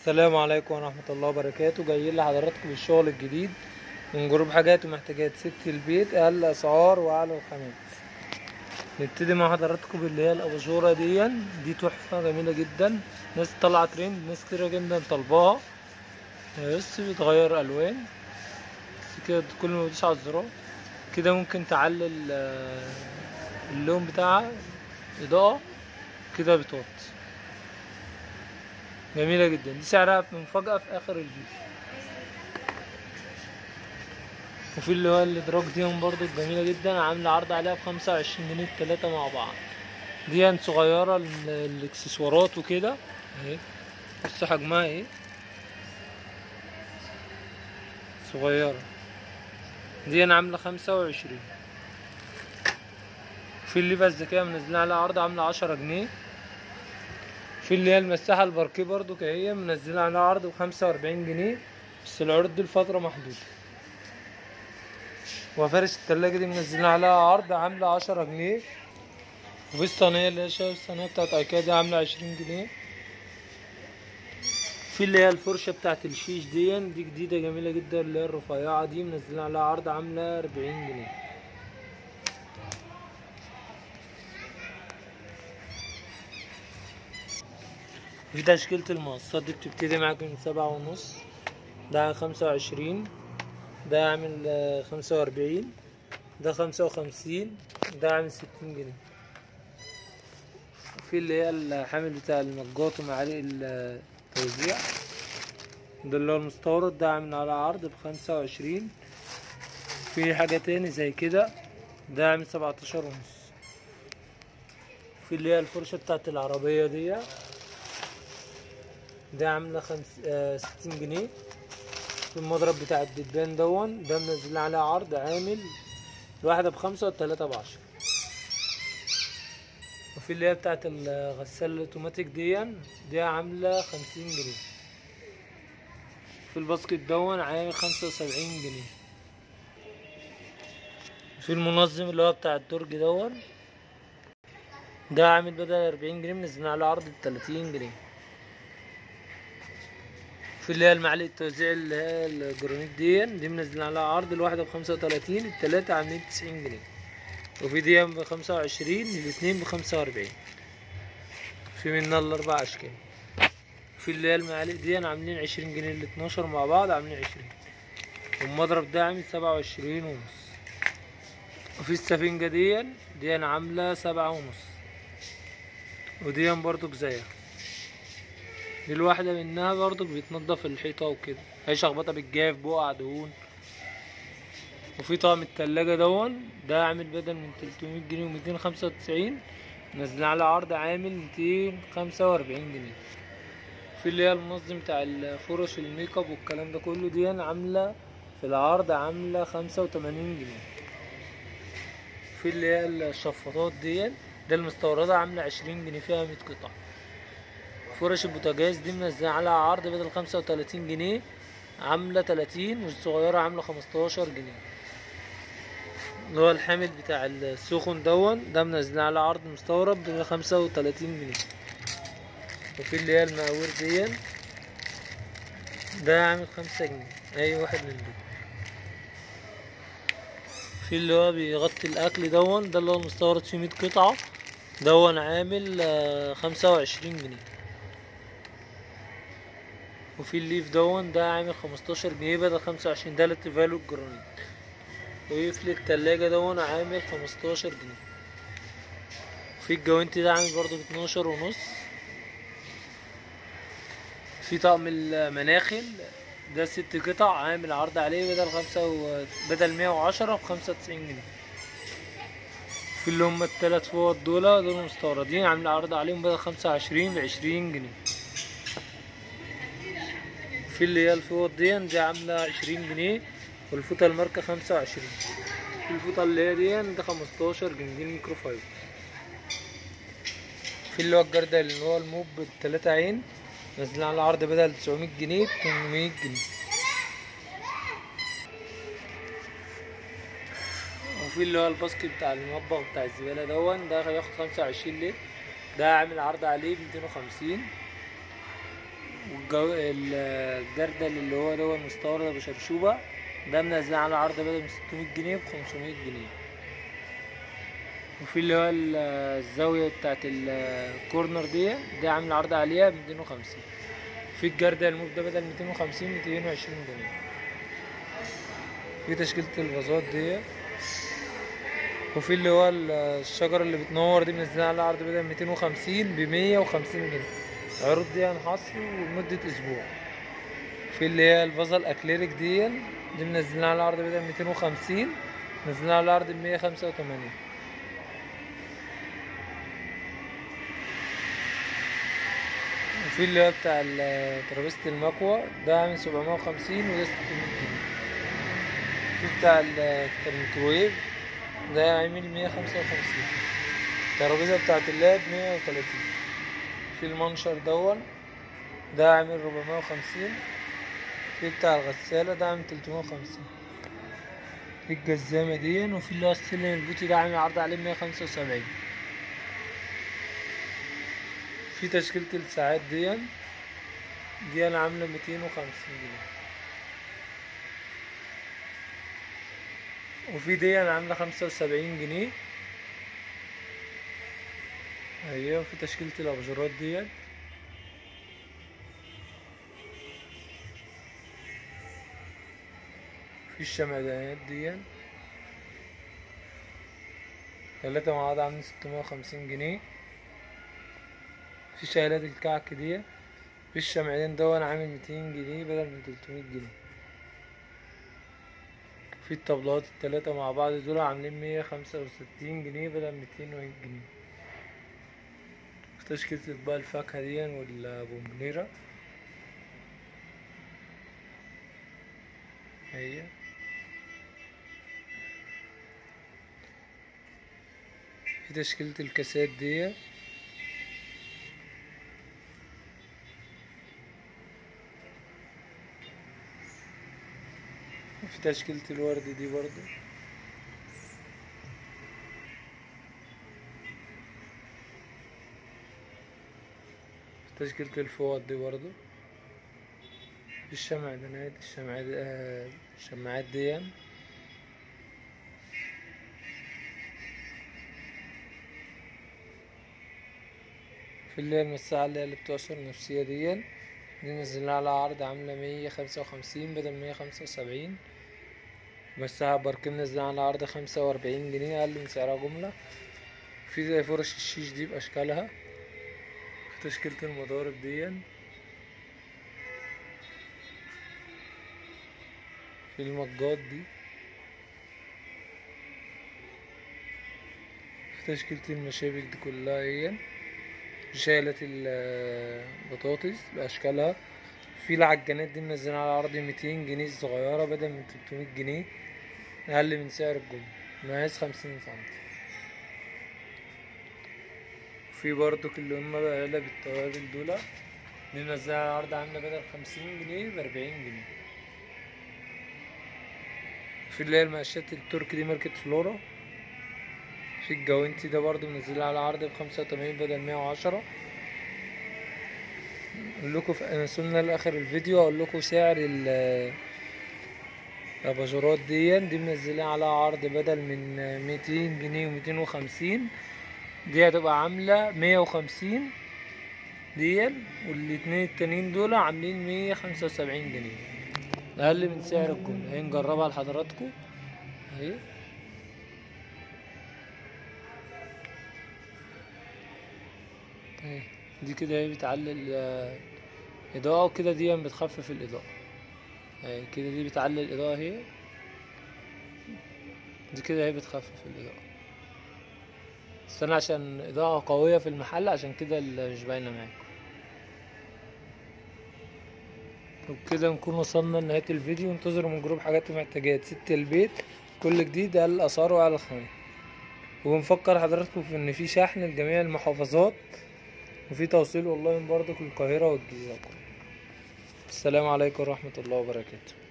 السلام عليكم ورحمة الله وبركاته جايين لحضراتكم بالشغل الجديد من جروب حاجات ومحتاجات ست البيت أقل أسعار وأعلى الخامات نبتدي مع حضراتكم باللي هي الأباجورة دي دي تحفة جميلة جدا ناس طالعة ترند ناس كتيرة جدا طالباها بس بتغير ألوان بس كده كل ما تدوس على الزرار كده ممكن تعلل آه، اللون بتاعها إضاءة كده بتوطي جميلة جدا دي سعرها في مفاجأة في آخر الفيديو وفي اللي هو الإدراك دي برضو جميلة جدا عاملة عرض عليها بخمسة وعشرين جنيه التلاتة مع بعض دي صغيرة ال- الإكسسوارات وكده اهي بص حجمها ايه صغيرة دي أنا عاملة خمسة وعشرين في الليفة الذكية منزلين عليها عرض عاملة عشرة جنيه في اللي هي المساحة الباركيه برضو كهي منزلين عليها عرض بخمسة وأربعين جنيه بس العروض دي لفترة محدودة وفارش التلاجة دي منزلين عليها عرض عاملة عشرة جنيه وفي الصينية اللي هي شايف الصينية بتاعت ايكيا دي عاملة عشرين جنيه في اللي هي الفرشة بتاعت الشيش دي دي جديدة جميلة جدا اللي هي الرفيعة دي منزلين عليها عرض عاملة أربعين جنيه في تشكيلة المقصات دي بتبتدي معاك من سبعة ونص ده خمسة وعشرين ده عامل آه، خمسة وأربعين ده خمسة وخمسين ده عامل ستين جنيه في اللي هي الحامل بتاع المجات ومعالق التوزيع ده اللي هو المستورد ده عامل على عرض بخمسة وعشرين في حاجة تاني زي كده ده عامل سبعتاشر ونص في اللي هي الفرشة بتاعت العربية دي ده عاملة خمس آه ستين جنيه في المضرب بتاع الدبان دون ده منزل عليه عرض عامل الواحدة بخمسة والتلاتة بعشرة وفي اللي هي بتاعت الغسالة الأوتوماتيك دي دي عاملة خمسين جنيه في الباسكت دون عامل خمسة وسبعين جنيه في المنظم اللي هو بتاع الدرج دون ده عامل بدل أربعين جنيه منزلين عليه عرض بتلاتين جنيه في اللي هي المعلقة التوزيع اللي هي الجرانيت دي دي منزلين عليها عرض الواحدة بخمسة وتلاتين التلاتة عاملين تسعين جنيه وفي دي بخمسة وعشرين الاتنين بخمسة وأربعين في منها الأربع أشكال في اللي هي المعالق دي عاملين عشرين جنيه الاتناشر مع بعض عاملين عشرين والمضرب ده عامل سبعة وعشرين ونص وفي السفنجة دي دي أنا عاملة سبعة ونص ودي برضو زيها دي الواحدة منها برضو بيتنضف الحيطة وكده هي شخبطة بالجاف بقع دهون وفي طقم التلاجة دون ده عامل بدل من تلتمية جنيه وميتين خمسة وتسعين نازلين على عرض عامل ميتين خمسة وأربعين جنيه في اللي هي المنظم بتاع الفرش الميك اب والكلام ده كله دي عاملة في العرض عاملة خمسة وتمانين جنيه في اللي هي الشفاطات دي ده المستوردة عاملة عشرين جنيه فيها مية قطعة فرش البوتاجاز دي منزلة على عرض بدل خمسة وتلاتين جنيه عاملة تلاتين والصغيرة عاملة خمستاشر جنيه اللي هو الحامل بتاع السخن دون ده منزلين على عرض مستورد بخمسة وتلاتين جنيه وفي اللي هي المقاور دي ده عامل خمسة جنيه أي واحد من دول في اللي هو بيغطي الأكل دون ده اللي هو المستورد فيه مية قطعة دون عامل آه، خمسة وعشرين جنيه وفي الليف دون ده عامل خمستاشر جنيه بدل خمسة وعشرين ده للتفالو الجرانيت وفي التلاجة دون عامل خمستاشر جنيه في الجوانتي ده عامل برضو باتناشر ونص في طقم المناخل ده ست قطع عامل عرض عليه بدل خمسة و... بدل مية وعشرة بخمسة وتسعين جنيه في اللي هم التلات فوط دول دول مستوردين عاملين عرض عليهم بدل خمسة وعشرين بعشرين جنيه في اللي هي الفوط دي دي عاملة عشرين جنيه والفوطة الماركة خمسة وعشرين في الفوطة اللي هي دي ده خمستاشر جنيه دي الميكرو فايبر في اللي هو الجردل اللي هو الموب بتلاتة عين نازلين على عرض بدل تسعمية جنيه بتمنمية جنيه وفي اللي هو الباسكت بتاع المطبخ بتاع الزبالة دون ده هياخد خمسة وعشرين لتر ده عامل عرض عليه بميتين وخمسين والجو... ال- الجردل اللي هو ده المستورد ابو شبشوبة ده منزل على عرض بدل من 600 جنيه ب 500 جنيه وفي اللي هو ال- الزاوية بتاعت الكورنر دي دي عامل عرض عليها ب 250 في الجردل الموف ده بدل 250 220 جنيه في تشكيلة الفازات دي وفي اللي هو ال- الشجرة اللي بتنور دي منزلها على عرض بدل 250 ب 150 جنيه العروض دي حصري ولمدة أسبوع في اللي هي الفازة الأكليريك دي دي منزلها على عرض بدل 250 منزلها على عرض ب 185 وفي اللي هو بتاع ال- ترابيزة المكوى ده عامل 750 وده 600 جنيه في بتاع ال- الميكروويف ده عامل 155 الترابيزة بتاعت اللاب 130 في المنشر دون ده عامل 450 في بتاع الغسالة ده عامل 350 في الجزامة دي وفي اللي هو السلم البوتي ده عامل عرض عليه 175 في تشكيلة الساعات دي دي انا عاملة 250 جنيه وفي دي انا عاملة 75 جنيه ايوه في تشكيلة الابجورات دي في الشمعدانات دي تلاتة مع بعض عاملين 650 جنيه في شايلات الكعك دي في الشمعدان دون عامل 200 جنيه بدل من 300 جنيه في الطبلات التلاتة مع بعض دول عاملين 165 جنيه بدل 200 جنيه في تشكيلة اطباق الفاكهة دي والبومبنيرة هي في تشكيلة الكاسات دي في تشكيلة الورد دي برضو في تشكيلة الفوط دي برضو في الشمعدانات الشمعات آه، الشماعات دي في اللي هي المساحة اللي هي اللي بتعصر النفسية دي دي نزلنا على عرض عاملة مية خمسة وخمسين بدل مية خمسة وسبعين مساحة باركين نزلنا على عرض خمسة وأربعين جنيه أقل من سعرها جملة في زي فرش الشيش دي بأشكالها في تشكيلة المضارب دي في المجات دي في تشكيلة المشابك دي كلها هي شايلة البطاطس بأشكالها في العجانات دي منزلين على عرض ميتين جنيه الصغيرة بدل من تلتمية جنيه أقل من سعر الجملة مقاس خمسين سنتي في برضو اللي هما بقى علب التوابل دول دي منزلين على عرض عاملة بدل خمسين جنيه بأربعين جنيه في اللي هي المقشات التركي دي ماركة فلورا في الجوانتي ده برضو منزلين على عرض بخمسة وتمانين بدل مية وعشرة اقول لكم في انا وصلنا لاخر الفيديو اقول لكم سعر ال الاباجورات دي دي منزلين على عرض بدل من ميتين جنيه وميتين وخمسين دي هتبقى عاملة مية وخمسين دي والاتنين التانيين دول عاملين مية خمسة وسبعين جنيه اقل من سعر الجملة اهي نجربها لحضراتكم اهي اهي دي كده هي بتعلي الإضاءة وكده دي بتخفف الإضاءة اهي كده دي بتعلي الإضاءة اهي دي كده هي بتخفف الإضاءة بس أنا عشان إضاءة قوية في المحل عشان كده اللي مش باينة معاكم وبكده نكون وصلنا لنهاية الفيديو انتظروا من جروب حاجات ومحتاجات ست البيت كل جديد أقل الأسعار وأعلى الخامات وبنفكر حضراتكم في إن في شحن لجميع المحافظات وفي توصيل اونلاين برضك للقاهرة والجيزة السلام عليكم ورحمة الله وبركاته